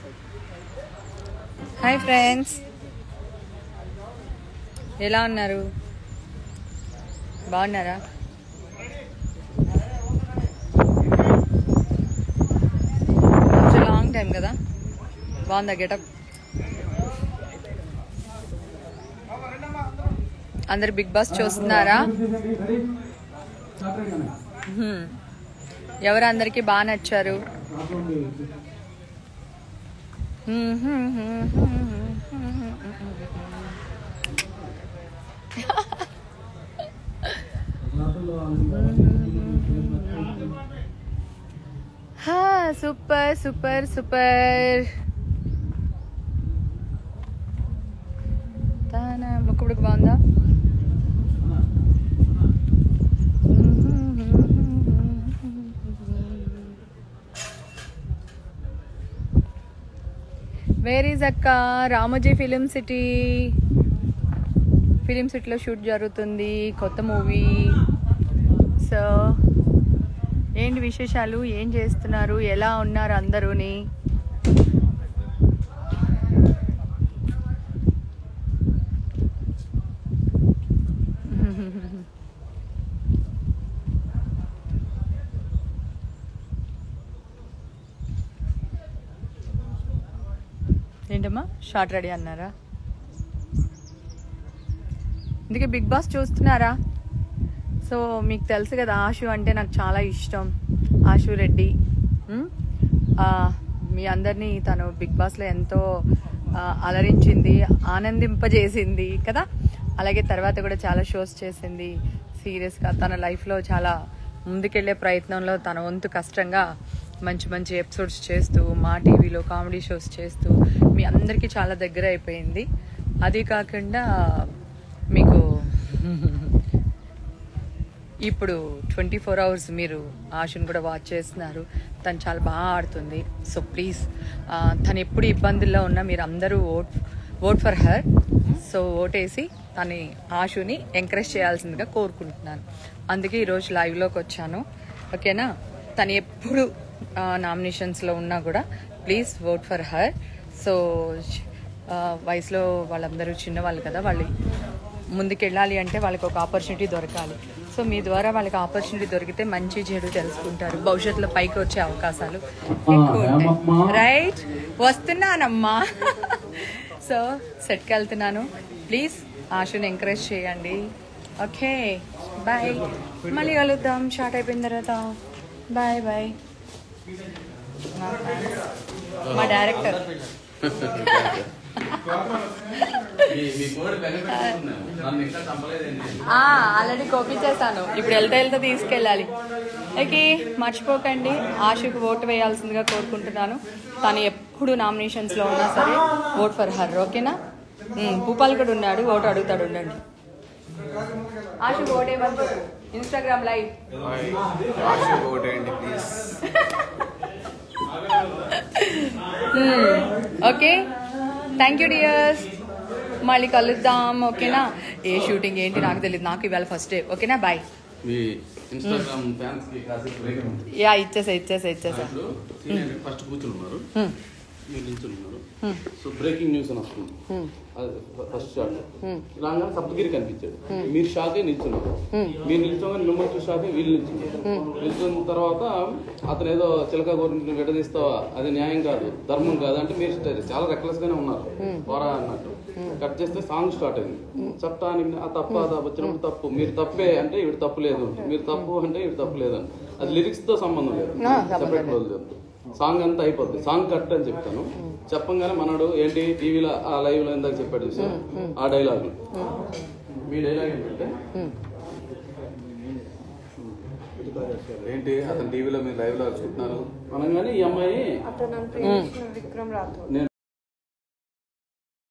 Hi friends ఎలా ఉన్నారు బాగున్నారా లాంగ్ టైం కదా బాగుందా గెటప్ అందరు బిగ్ బాస్ చూస్తున్నారా హ్మ్. ఎవరు అందరికి బాగా నచ్చారు హా, సూపర్ సూపర్ సూపర్ తానా ముక్కుడుకు బాగుందా వేర్ ఈజ్ అక్క రామోజీ ఫిలిం సిటీ ఫిలిం సిటీలో షూట్ జరుగుతుంది కొత్త మూవీ సో ఏంటి విశేషాలు ఏం చేస్తున్నారు ఎలా ఉన్నారు అందరూని ఏంటమ్మా షార్ట్ రెడీ అన్నారా అందుకే బిగ్ బాస్ చూస్తున్నారా సో మీకు తెలుసు కదా ఆశు అంటే నాకు చాలా ఇష్టం ఆశు రెడ్డి ఉమ్, ఆ, మీ అందరినీ తను బిగ్ బాస్లో ఎంతో ఆ, అలరించింది ఆనందింపజేసింది కదా అలాగే తర్వాత కూడా చాలా షోస్ చేసింది సీరియస్గా తన లైఫ్లో చాలా ముందుకెళ్లే ప్రయత్నంలో తన వంతు కష్టంగా మంచి మంచి ఎపిసోడ్స్ చేస్తూ మా టీవీలో కామెడీ షోస్ చేస్తూ మీ అందరికీ చాలా దగ్గర అయిపోయింది అది కాకుండా మీకు ఇప్పుడు ట్వంటీ ఫోర్ అవర్స్ మీరు ఆశను కూడా వాచ్ చేస్తున్నారు తను చాలా బాగా ఆడుతుంది సో ప్లీజ్ తను ఎప్పుడు ఇబ్బందుల్లో ఉన్నా మీరు అందరూ vote vote for her so ఓటేసి తని ఆశుని ఎంకరేజ్ చేయాల్సిందిగా కోరుకుంటున్నాను అందుకే ఈరోజు లైవ్లోకి వచ్చాను ఓకేనా తను ఎప్పుడు నామినేషన్స్లో ఉన్నా కూడా please vote for her so వయసులో వాళ్ళందరూ చిన్నవాళ్ళు కదా వాళ్ళు ముందుకెళ్ళాలి అంటే వాళ్ళకి ఒక ఆపర్చునిటీ దొరకాలి సో మీ ద్వారా వాళ్ళకి ఆపర్చునిటీ దొరికితే మంచి చెడు తెలుసుకుంటారు భవిష్యత్తులో పైకి వచ్చే అవకాశాలు ఎక్కువ ఉంటాయి రైట్ వస్తున్నానమ్మా సో సెట్కి వెళ్తున్నాను ప్లీజ్ ఆశని ఎంకరేజ్ చేయండి ఓకే బాయ్ మళ్ళీ కలుద్దాం షార్ట్ అయిపోయిన తర్వాత బాయ్ బాయ్ మా fans. మా డైరెక్టర్ ఆల్రెడీ కోపించేసాను ఇప్పుడు వెళ్తే వెళ్తే తీసుకెళ్ళాలి ఓకే మర్చిపోకండి ఆశకు ఓటు వేయాల్సిందిగా కోరుకుంటున్నాను తను ఎప్పుడు నామినేషన్స్లో ఉన్నా సరే ఓట్ ఫర్ హర్ ఓకేనా ఉమ్, భూపాల్ కూడా ఉన్నాడు ఓటు అడుగుతాడు ఉండండి ఆశకు ఓటేమని చెప్పు ఇన్స్టాగ్రామ్ లైవ్ ఓటేయండి please okay thank you dears మళ్ళీ కలుద్దాం ఓకేనా ఏ షూటింగ్ ఏంటి నాకు తెలియదు నాకు ఇవాళ ఫస్ట్ డే ఓకేనా బాయ్ మీ ఇన్స్టాగ్రామ్ ఫ్యాన్స్ కి కాసేపు బ్రేక్ ఉంది. యా ఇచ్చేసా ఇచ్చేసా ఇచ్చేసా ఇప్పుడు సీనియర్ ఫస్ట్ కూర్చుని ఉన్నారు హ్మ్. మీరు నిల్చుని ఉన్నారు సో బ్రేకింగ్ న్యూస్ అని వస్తుంది అది ఫస్ట్ షాట్ రాగానే సప్తగిరి కనిపించాడు మీరు షాకే నిల్చున్నారు మీరు నిల్చోగానే మిమ్మల్ని చూసి షాకే వీళ్ళు నిల్చున్నారు నిల్చున్న తర్వాత అతను ఏదో చిలక గురించి విడదీస్తావా అది న్యాయం కాదు ధర్మం కాదు అంటే మీరు చాలా రెక్లెస్ గానే ఉన్నారు పోరా అన్నట్టు కట్ చేస్తే సాంగ్ స్టార్ట్ అయింది చట్టానికి ఆ తప్ప అది వచ్చినప్పుడు తప్పు మీరు తప్పే అంటే ఇవి తప్పు లేదు మీరు తప్పు అంటే ఇవి తప్పు లేదు అని అది లిరిక్స్ తో సంబంధం లేదు సెపరేట్ లేదు సాంగ్ అంతా అయిపోద్ది సాంగ్ కట్ అని చెప్తాను చెప్పంగానే మనడు ఏంటి టీవీలో ఆ లైవ్ లో ఇందాక చెప్పాడు చూసా ఆ డైలాగ్ మీ డైలాగ్ ఏంటంటే ఏంటి అతను టీవీలో మీరు లైవ్ లో చూస్తున్నారు అనగానే ఈ అమ్మాయి అతను నన్ను ప్రేమించిన విక్రమ్ రాథోడ్ నేను